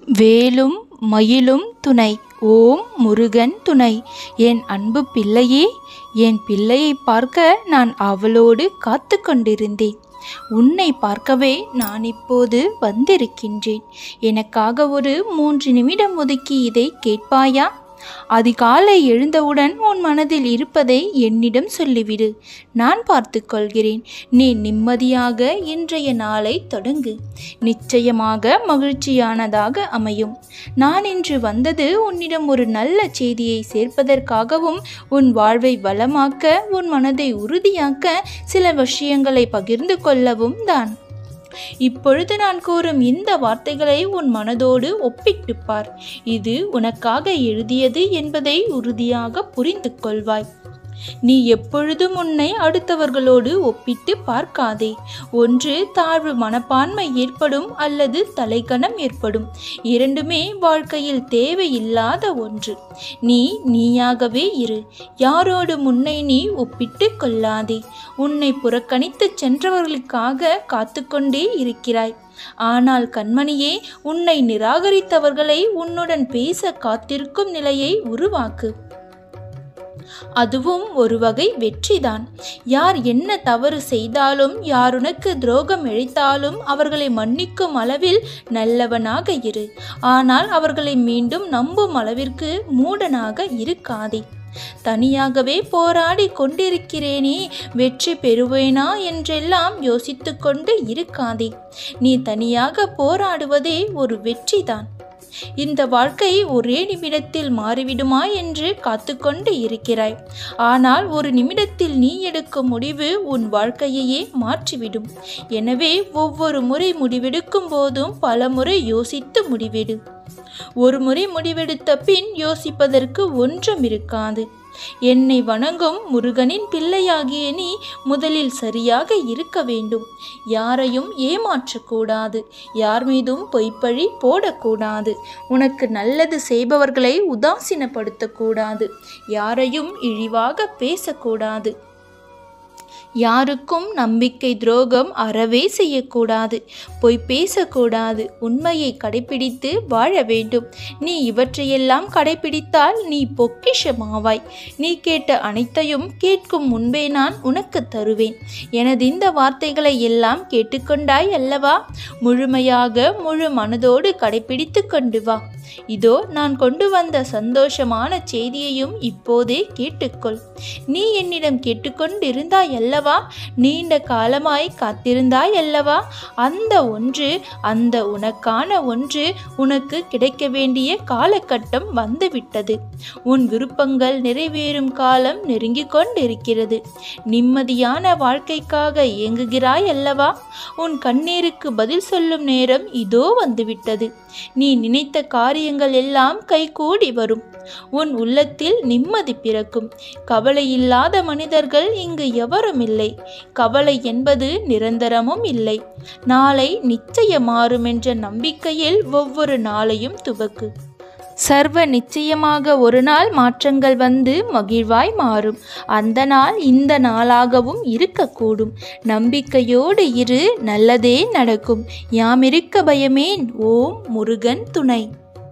வேலும் மயிலும் துணை ஓம் முருகன் துணை என் அன்பு பிள்ளையே என் பிள்ளையை பார்க்க நான் அவளோடு காத்து கொண்டிருந்தேன் உன்னை பார்க்கவே நான் இப்போது வந்திருக்கின்றேன் எனக்காக ஒரு மூன்று நிமிடம் ஒதுக்கி இதை கேட்பாயா அதிகாலை எழுந்தவுடன் உன் மனதில் இருப்பதை என்னிடம் சொல்லிவிடு நான் பார்த்து கொள்கிறேன் நீ நிம்மதியாக இன்றைய நாளை தொடங்கு நிச்சயமாக மகிழ்ச்சியானதாக அமையும் நான் இன்று வந்தது உன்னிடம் ஒரு நல்ல செய்தியை சேர்ப்பதற்காகவும் உன் வாழ்வை வளமாக்க உன் மனதை உறுதியாக்க சில விஷயங்களை பகிர்ந்து கொள்ளவும் தான் இப்பொழுது நான் கூறும் இந்த வார்த்தைகளை உன் மனதோடு ஒப்பிட்டுப் பார் இது உனக்காக எழுதியது என்பதை உறுதியாக புரிந்து கொள்வாய் நீ எப்பொழுதும் உன்னை அடுத்தவர்களோடு ஒப்பிட்டு பார்க்காதே ஒன்று தாழ்வு மனப்பான்மை ஏற்படும் அல்லது தலைக்கணம் ஏற்படும் இரண்டுமே வாழ்க்கையில் தேவையில்லாத ஒன்று நீ நீயாகவே இரு யாரோடு முன்னை நீ ஒப்பிட்டு கொள்ளாதே உன்னை புறக்கணித்து சென்றவர்களுக்காக காத்துக்கொண்டே இருக்கிறாய் ஆனால் கண்மணியே உன்னை நிராகரித்தவர்களை உன்னுடன் பேச காத்திருக்கும் நிலையை உருவாக்கு அதுவும் ஒரு வகை வெற்றிதான் யார் என்ன தவறு செய்தாலும் யார் உனக்கு துரோகம் இழைத்தாலும் அவர்களை மன்னிக்கும் அளவில் நல்லவனாக இரு ஆனால் அவர்களை மீண்டும் நம்பும் அளவிற்கு மூடனாக இருக்காதே தனியாகவே போராடி கொண்டிருக்கிறேனே வெற்றி பெறுவேனா என்றெல்லாம் யோசித்து கொண்டு இருக்காதே நீ தனியாக போராடுவதே ஒரு வெற்றிதான் இந்த வாழ்க்கை ஒரே நிமிடத்தில் மாறிவிடுமா என்று காத்துக்கொண்டு இருக்கிறாய் ஆனால் ஒரு நிமிடத்தில் நீ எடுக்கும் முடிவு உன் வாழ்க்கையையே மாற்றிவிடும் எனவே ஒவ்வொரு முறை முடிவெடுக்கும் போதும் பல முறை யோசித்து முடிவெடு ஒரு முறை முடிவெடுத்த பின் யோசிப்பதற்கு ஒன்றும் இருக்காது என்னை வணங்கும் முருகனின் பிள்ளையாகிய நீ முதலில் சரியாக இருக்க வேண்டும் யாரையும் ஏமாற்றக்கூடாது யார் மீதும் பொய்ப்பழி போடக்கூடாது உனக்கு நல்லது செய்பவர்களை உதாசீனப்படுத்தக்கூடாது யாரையும் இழிவாக பேசக்கூடாது யாருக்கும் நம்பிக்கை துரோகம் அறவே செய்யக்கூடாது பொய் பேசக்கூடாது உண்மையை கடைபிடித்து வாழ வேண்டும் நீ இவற்றையெல்லாம் கடைபிடித்தால் நீ பொக்கிஷமாவாய் நீ கேட்ட அனைத்தையும் கேட்கும் முன்பே நான் உனக்கு தருவேன் எனது இந்த வார்த்தைகளை எல்லாம் கேட்டுக்கொண்டாய் அல்லவா முழுமையாக முழு மனதோடு கடைபிடித்து கொண்டு வா இதோ நான் கொண்டு வந்த சந்தோஷமான செய்தியையும் இப்போதே கேட்டுக்கொள் நீ என்னிடம் கேட்டுக்கொண்டிருந்தாய் அல்லவா நீண்ட காலமாய் காத்திருந்தாய் அல்லவா அந்த ஒன்று அந்த உனக்கான ஒன்று உனக்கு கிடைக்க வேண்டிய காலகட்டம் வந்துவிட்டது உன் விருப்பங்கள் நிறைவேறும் காலம் நெருங்கிக் கொண்டிருக்கிறது நிம்மதியான வாழ்க்கைக்காக இயங்குகிறாய் அல்லவா உன் கண்ணீருக்கு பதில் சொல்லும் நேரம் இதோ வந்துவிட்டது நீ நினைத்த காரியங்கள் எல்லாம் கைகூடி வரும் உன் உள்ளத்தில் நிம்மதி பிறக்கும் கவலை இல்லாத மனிதர்கள் இங்கு எவரும் இல்லை கவலை என்பது நிரந்தரமும் இல்லை நாளை நிச்சயம் மாறும் என்ற நம்பிக்கையில் ஒவ்வொரு நாளையும் துவக்கு சர்வ நிச்சயமாக ஒரு நாள் மாற்றங்கள் வந்து மகிழ்வாய் மாறும் அந்த நாள் இந்த நாளாகவும் இருக்கக்கூடும் நம்பிக்கையோடு இரு நல்லதே நடக்கும் யாமிருக்க பயமேன் ஓம் முருகன் துணை